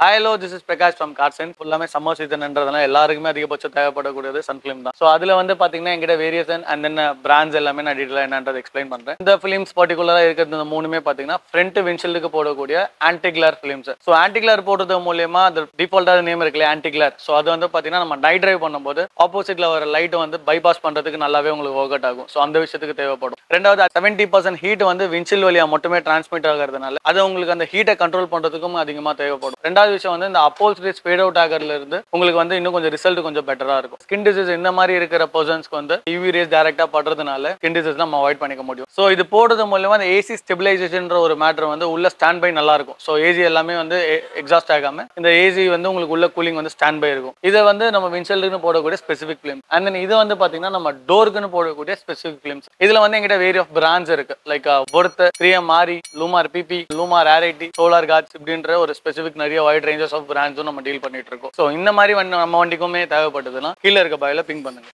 hello this is Prakash from Carson ஃபுல்லாமே summer சீசன்ன்றதுனால எல்லாருக்குமே அதிகபட்சம் தேவைப்படக்கூடியது சன் ஃபிலிம் தான் ஸோ அதில் வந்து பார்த்தீங்கன்னா எங்கிட்ட வேரியேஷன் அண்ட் தென் பிராண்ட்ஸ் எல்லாமே நான் டீட்டெயிலாக என்னன்றது எக்ஸ்பிளைன் பண்ணுறேன் இந்த ஃபிலிம்ஸ் பர்டிகுலராக இருக்கிறது இந்த மூணுமே பார்த்தீங்கன்னா ஃப்ரண்ட் வின்ஷில்டுக்கு போடக்கூடிய ஆன்டிகிளார் ஃபிலிம்ஸ் ஸோ ஆன்டிகிளார் போடுறது மூலியமா அது டிஃபால்ட்டாக நேம் இருக்குல்ல ஆன்டிகிளார் ஸோ அது வந்து பார்த்தீங்கன்னா நம்ம நைட் டிரைவ் பண்ணும்போது ஆப்போசிட்ல வர லைட்டை வந்து பைபாஸ் பண்ணுறதுக்கு நல்லாவே உங்களுக்கு ஒர்க் அவுட் ஆகும் ஸோ அந்த விஷயத்துக்கு தேவைப்படும் ரெண்டாவது செவன்ட்டி பர்சன்ட் ஹீட் வந்து வின்சில் வழியாக மட்டுமே டிரான்ஸ்மிட் ஆகிறதுனால அது உங்களுக்கு அந்த ஹீட்டை கண்ட்ரோல் பண்ணுறதுக்கும் அதிகமாக தேவைப்படும் ரெண்டாவது விஷயம் வந்து இந்த அப்போல்ஸ்ட்ரி ஸ்பீட் அவுட் ஆகிறதுல இருந்து உங்களுக்கு வந்து இன்னும் கொஞ்சம் ரிசல்ட் கொஞ்சம் பெட்டராக இருக்கும் ஸ்கின் டிசீஸ் இந்த மாதிரி இருக்கிற பர்சன்ஸ்க்கு வந்து யூவி ரேஸ் டேரெக்டாக படுறதுனால ஸ்கின் டிசீஸ் நம்ம அவாய்ட் பண்ணிக்க முடியும் ஸோ இது போடுறது மூலமா அந்த ஏசி ஸ்டெபிலைசேஷன்ற ஒரு மேட்டர் வந்து உள்ள ஸ்டாண்ட் பை நல்லா இருக்கும் ஸோ ஏசி எல்லாமே வந்து எக்ஸாஸ்ட் ஆகாம இந்த ஏசி வந்து உங்களுக்கு உள்ள கூலிங் வந்து ஸ்டாண்ட் பை இருக்கும் இதை வந்து நம்ம வின்செல்டுன்னு போடக்கூடிய ஸ்பெசிஃபிக் ஃபிலிம் அண்ட் தென் இது வந்து பார்த்தீங்கன்னா நம்ம டோருக்குன்னு போடக்கூடிய ஸ்பெசிஃபிக் ஃபிலிம்ஸ் இதில் வந்து எங்கிட்ட வேரி ஆஃப் பிராண்ட்ஸ் இருக்கு லைக் பொருத்த த்ரீஎம் மாரி லூமார் பிபி லூமார் ஆர்ஐடி சோலார் காட்ஸ் இப்படின்ற ஒரு ஸ்பெசிஃபிக் நிறைய வைட் ரேஞ்சஸ் ஆஃப் பிராண்ட்ஸும் நம்ம டீல் பண்ணிட்டு இருக்கோம் ஸோ இந்த மாதிரி வண்டி நம்ம வண்டிக்குமே தேவைப்பட்டதுன்னா கீழே இருக்க பாயில பிங் பண்ணுங்க